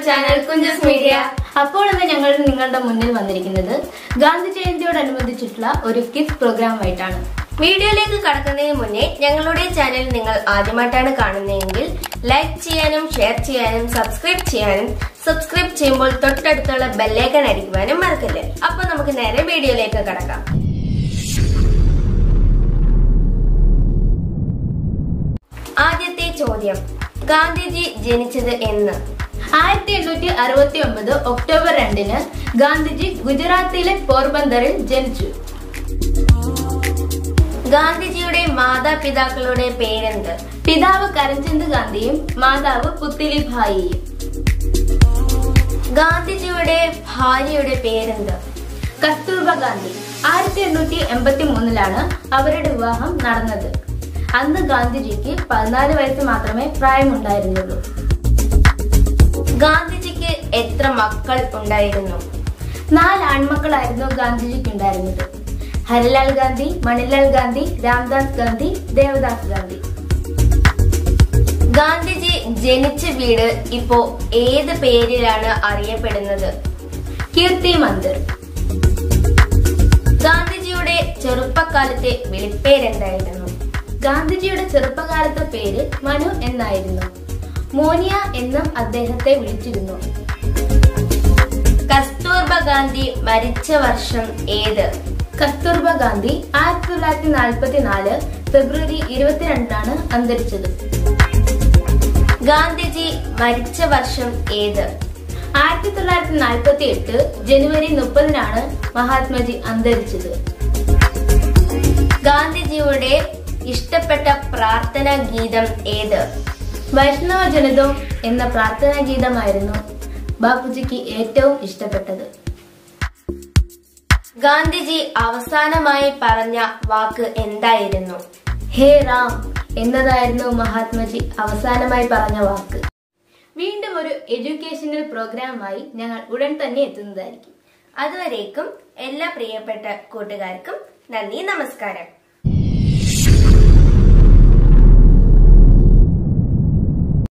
channel കുഞ്ചസ് media അപ്പോൾ ഇന്ന് ഞങ്ങൾ നിങ്ങളുടെ മുന്നിൽ വന്നിരിക്കുന്നത് ഗാന്ധി ജയന്തിയോടനുബന്ധിച്ചിട്ടുള്ള ഒരു കിസ് പ്രോഗ്രാമായിട്ടാണ് വീഡിയോയിലേക്ക് കടക്കുന്നതിന് മുന്നേ ഞങ്ങളുടെ ചാനൽ നിങ്ങൾ ആദ്യമായിട്ടാണ് കാണുന്നതെങ്കിൽ ലൈക്ക് ചെയ്യാനും ഷെയർ ചെയ്യാനും സബ്സ്ക്രൈബ് ചെയ്യാനും സബ്സ്ക്രൈബ് ചെയ്യുമ്പോൾ തൊട്ടടുത്തുള്ള ബെല്ലൈക്കൺ അടിക്കുവാനും മറക്കല്ലേ അപ്പൊ നമുക്ക് നേരെ വീഡിയോയിലേക്ക് കടക്കാം ആദ്യത്തെ ചോദ്യം ഗാന്ധിജി ജനിച്ചത് എന്ന് ആയിരത്തി എണ്ണൂറ്റി അറുപത്തി ഒമ്പത് ഒക്ടോബർ രണ്ടിന് ഗാന്ധിജി ഗുജറാത്തിലെ പോർബന്തറിൽ ജനിച്ചു ഗാന്ധിജിയുടെ മാതാപിതാക്കളുടെ പേരെന്ത് പിതാവ് കരംചന്ദ് ഗാന്ധിയും മാതാവ് പുത്തിലിഭായിയും ഗാന്ധിജിയുടെ ഭാര്യയുടെ പേരെന്ത് കസ്തൂർബ ഗാന്ധി ആയിരത്തി എണ്ണൂറ്റി എൺപത്തി മൂന്നിലാണ് അവരുടെ വിവാഹം നടന്നത് അന്ന് ഗാന്ധിജിക്ക് പതിനാല് വയസ്സ് മാത്രമേ പ്രായമുണ്ടായിരുന്നുള്ളൂ ഗാന്ധിജിക്ക് എത്ര മക്കൾ ഉണ്ടായിരുന്നു നാല് ആൺമക്കളായിരുന്നു ഗാന്ധിജിക്ക് ഉണ്ടായിരുന്നത് ഹരിലാൽ ഗാന്ധി മണിലാൽ ഗാന്ധി രാംദാസ് ഗാന്ധി ദേവദാസ് ഗാന്ധി ഗാന്ധിജി ജനിച്ച വീട് ഇപ്പോ ഏത് പേരിലാണ് അറിയപ്പെടുന്നത് കീർത്തി മന്ദിർ ഗാന്ധിജിയുടെ ചെറുപ്പക്കാലത്തെ വിളിപ്പേരെന്തായിരുന്നു ഗാന്ധിജിയുടെ ചെറുപ്പകാലത്തെ പേര് മനു എന്നായിരുന്നു മോനിയ എന്നും അദ്ദേഹത്തെ വിളിച്ചിരുന്നു കസ്തൂർബ ഗാന്ധി മരിച്ച വർഷം ഏത് കസ്തൂർബ ഗാന്ധി ആയിരത്തി തൊള്ളായിരത്തി നാൽപ്പത്തി നാല് ഫെബ്രുവരി ഇരുപത്തിരണ്ടിനാണ് അന്തരിച്ചത് ഗാന്ധിജി മരിച്ച വർഷം ഏത് ആയിരത്തി തൊള്ളായിരത്തി നാൽപ്പത്തി എട്ട് ജനുവരി മുപ്പതിനാണ് മഹാത്മജി അന്തരിച്ചത് ഗാന്ധിജിയുടെ ഇഷ്ടപ്പെട്ട പ്രാർത്ഥനാ ഗീതം ഏത് വൈഷ്ണവ ജനതം എന്ന പ്രാർത്ഥനാ ഗീതമായിരുന്നു ബാപ്പുജിക്ക് ഏറ്റവും ഇഷ്ടപ്പെട്ടത് ഗാന്ധിജി അവസാനമായി പറഞ്ഞ വാക്ക് എന്തായിരുന്നു ഹേ റാം എന്നതായിരുന്നു മഹാത്മജി അവസാനമായി പറഞ്ഞ വാക്ക് വീണ്ടും ഒരു എഡ്യൂക്കേഷണൽ പ്രോഗ്രാമായി ഞങ്ങൾ ഉടൻ തന്നെ എത്തുന്നതായിരിക്കും അതുവരേക്കും എല്ലാ പ്രിയപ്പെട്ട കൂട്ടുകാർക്കും നന്ദി നമസ്കാരം